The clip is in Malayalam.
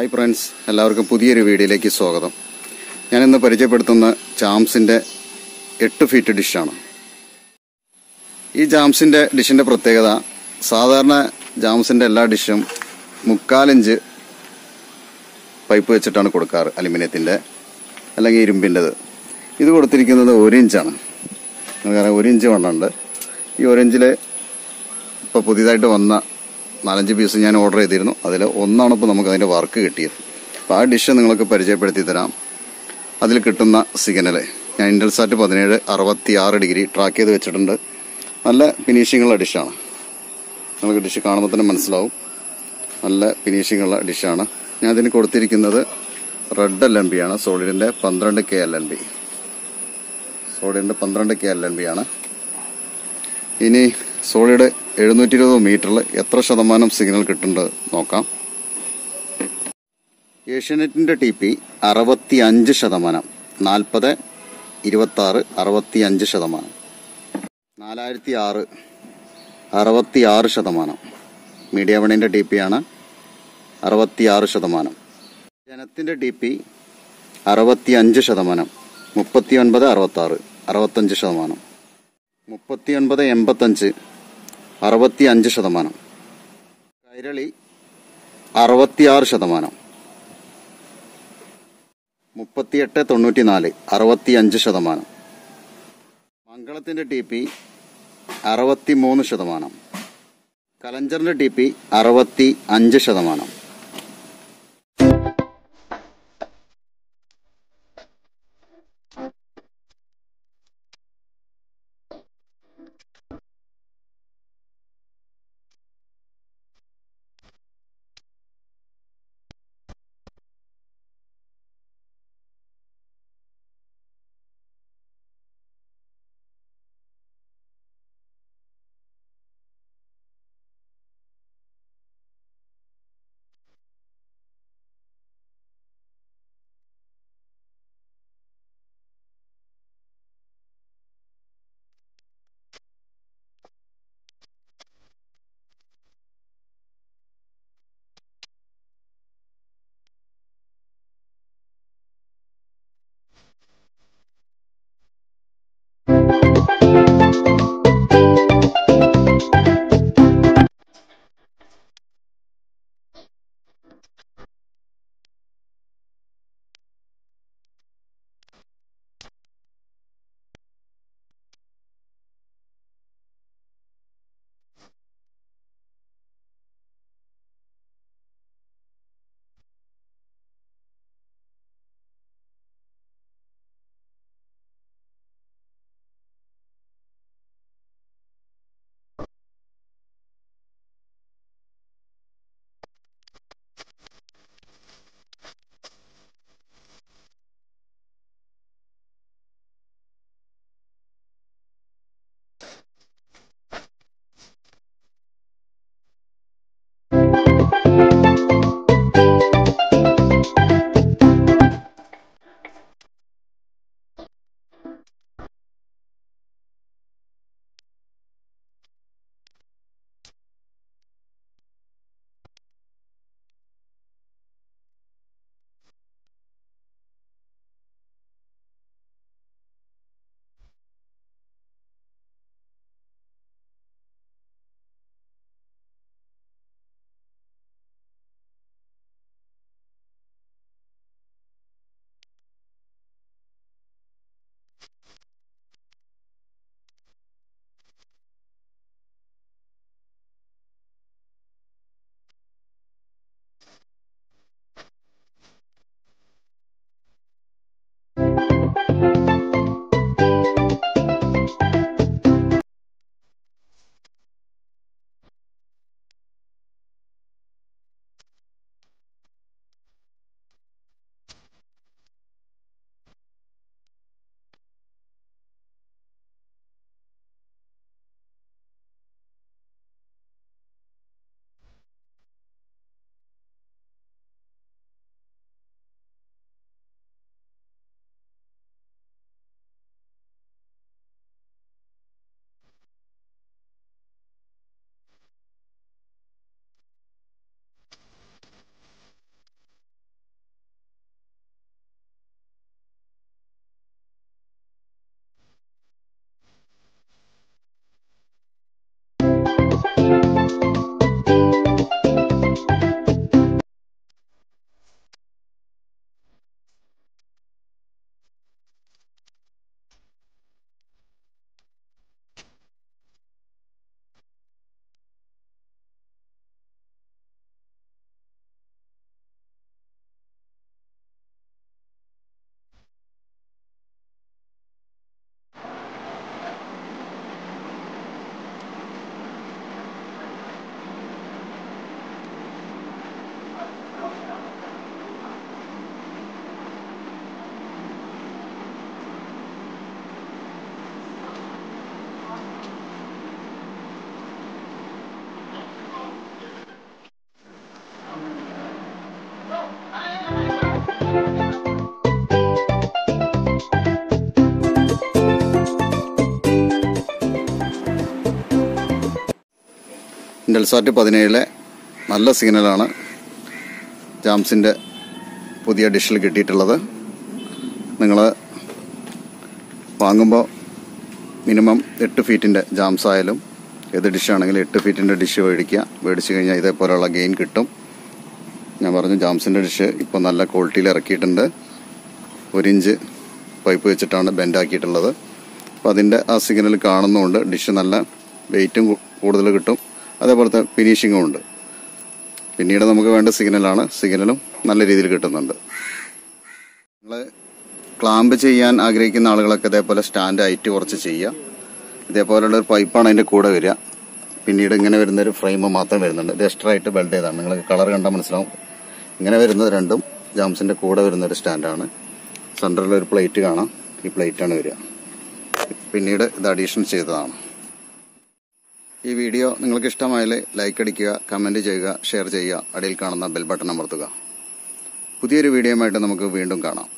ഹായ് ഫ്രണ്ട്സ് എല്ലാവർക്കും പുതിയൊരു വീഡിയോയിലേക്ക് സ്വാഗതം ഞാനിന്ന് പരിചയപ്പെടുത്തുന്ന ജാംസിൻ്റെ എട്ട് ഫീറ്റ് ഡിഷാണ് ഈ ജാംസിൻ്റെ ഡിഷിൻ്റെ പ്രത്യേകത സാധാരണ ജാംസിൻ്റെ എല്ലാ ഡിഷും മുക്കാലിഞ്ച് പൈപ്പ് വെച്ചിട്ടാണ് കൊടുക്കാറ് അലുമിനിയത്തിൻ്റെ അല്ലെങ്കിൽ ഇരുമ്പിൻ്റെത് ഇത് കൊടുത്തിരിക്കുന്നത് ഒരു ഇഞ്ചാണ് നമുക്കറിയാം ഒരു ഇഞ്ച് വണ്ണമുണ്ട് ഈ ഒരു ഇഞ്ചിൽ ഇപ്പോൾ പുതിയതായിട്ട് വന്ന നാലഞ്ച് പീസ് ഞാൻ ഓർഡർ ചെയ്തിരുന്നു അതിൽ ഒന്നാണ് ഇപ്പോൾ നമുക്ക് അതിൻ്റെ വർക്ക് കിട്ടിയത് അപ്പോൾ ആ ഡിഷ് നിങ്ങൾക്ക് പരിചയപ്പെടുത്തി തരാം അതിൽ കിട്ടുന്ന സിഗ്നൽ ഞാൻ ഇൻഡൽസാറ്റ് പതിനേഴ് അറുപത്തി ആറ് ഡിഗ്രി ട്രാക്ക് ചെയ്ത് വെച്ചിട്ടുണ്ട് നല്ല ഫിനിഷിംഗ് ഉള്ള ഡിഷാണ് നിങ്ങൾക്ക് ഡിഷ് കാണുമ്പോൾ തന്നെ മനസ്സിലാവും നല്ല ഫിനിഷിംഗ് ഉള്ള ഡിഷാണ് ഞാൻ ഇതിന് കൊടുത്തിരിക്കുന്നത് റെഡ് എൽ എൻ ബി ആണ് സോളിഡിൻ്റെ പന്ത്രണ്ട് കെ എൽ എൻ ബി സോളിഡിൻ്റെ പന്ത്രണ്ട് കെ എൽ എൻ ബി ആണ് ഇനി സോളിഡ് എഴുന്നൂറ്റി ഇരുപത് മീറ്ററിൽ എത്ര ശതമാനം സിഗ്നൽ കിട്ടുന്നുണ്ട് നോക്കാം ഏഷ്യാനെറ്റിന്റെ ടി പി അറുപത്തി അഞ്ച് ശതമാനം നാൽപ്പത് ഇരുപത്തി ആറ് അറുപത്തി അഞ്ച് ശതമാനം നാലായിരത്തി ആറ് അറുപത്തി ആറ് ശതമാനം മീഡിയ വണിന്റെ ടി പി ആണ് അറുപത്തി ആറ് ശതമാനം ജനത്തിന്റെ ടി പി അറുപത്തി അഞ്ച് ശതമാനം മുപ്പത്തി ഒൻപത് അറുപത്തി ആറ് അറുപത്തഞ്ച് ശതമാനം മുപ്പത്തി ഒൻപത് എൺപത്തഞ്ച് അറുപത്തി അഞ്ച് ശതമാനം കൈരളി അറുപത്തിയാറ് ശതമാനം മുപ്പത്തിയെട്ട് തൊണ്ണൂറ്റി നാല് അറുപത്തി അഞ്ച് ശതമാനം മംഗളത്തിന്റെ ടി പി അറുപത്തി മൂന്ന് ശതമാനം കലഞ്ചറിന്റെ ടി പി അറുപത്തി അഞ്ച് ശതമാനം ഇൻഡൽസാറ്റ് പതിനേഴിലെ നല്ല സിഗ്നലാണ് ജാംസിൻ്റെ പുതിയ ഡിഷിൽ കിട്ടിയിട്ടുള്ളത് നിങ്ങൾ വാങ്ങുമ്പോൾ മിനിമം എട്ട് ഫീറ്റിൻ്റെ ജാംസ് ആയാലും ഏത് ഡിഷാണെങ്കിലും എട്ട് ഫീറ്റിൻ്റെ ഡിഷ് മേടിക്കുക മേടിച്ച് കഴിഞ്ഞാൽ ഇതേപോലെയുള്ള ഗെയിൻ കിട്ടും ഞാൻ പറഞ്ഞു ജാംസിൻ്റെ ഡിഷ് ഇപ്പോൾ നല്ല ക്വാളിറ്റിയിൽ ഇറക്കിയിട്ടുണ്ട് ഒരു ഇഞ്ച് പൈപ്പ് വെച്ചിട്ടാണ് ബെൻഡാക്കിയിട്ടുള്ളത് അപ്പോൾ അതിൻ്റെ ആ സിഗ്നൽ കാണുന്നതുകൊണ്ട് ഡിഷ് നല്ല വെയിറ്റും കൂടുതൽ കിട്ടും അതേപോലത്തെ ഫിനിഷിങ്ങും ഉണ്ട് പിന്നീട് നമുക്ക് വേണ്ട സിഗ്നലാണ് സിഗ്നലും നല്ല രീതിയിൽ കിട്ടുന്നുണ്ട് നിങ്ങൾ ക്ലാമ്പ് ചെയ്യാൻ ആഗ്രഹിക്കുന്ന ആളുകളൊക്കെ ഇതേപോലെ സ്റ്റാൻഡ് ഹൈറ്റ് കുറച്ച് ചെയ്യുക ഇതേപോലെയുള്ള ഒരു പൈപ്പാണ് അതിൻ്റെ കൂടെ വരിക പിന്നീട് ഇങ്ങനെ വരുന്ന ഒരു ഫ്രെയിം മാത്രം വരുന്നുണ്ട് ഇത് എക്സ്ട്രാ ആയിട്ട് ബെൽഡ് ചെയ്താണ് നിങ്ങൾ കളർ കണ്ടാൽ മനസ്സിലാവും ഇങ്ങനെ വരുന്നത് രണ്ടും ജാംസിൻ്റെ കൂടെ വരുന്ന ഒരു സ്റ്റാൻഡാണ് സെൻറ്ററിൽ ഒരു പ്ലേറ്റ് കാണാം ഈ പ്ലേറ്റാണ് വരിക പിന്നീട് ഇത് അഡീഷൻ ചെയ്തതാണ് ഈ വീഡിയോ നിങ്ങൾക്ക് ഇഷ്ടമായാൽ ലൈക്ക് അടിക്കുക കമൻറ്റ് ചെയ്യുക ഷെയർ ചെയ്യുക അടിയിൽ കാണുന്ന ബെൽ ബട്ടൺ അമർത്തുക പുതിയൊരു വീഡിയോയുമായിട്ട് നമുക്ക് വീണ്ടും കാണാം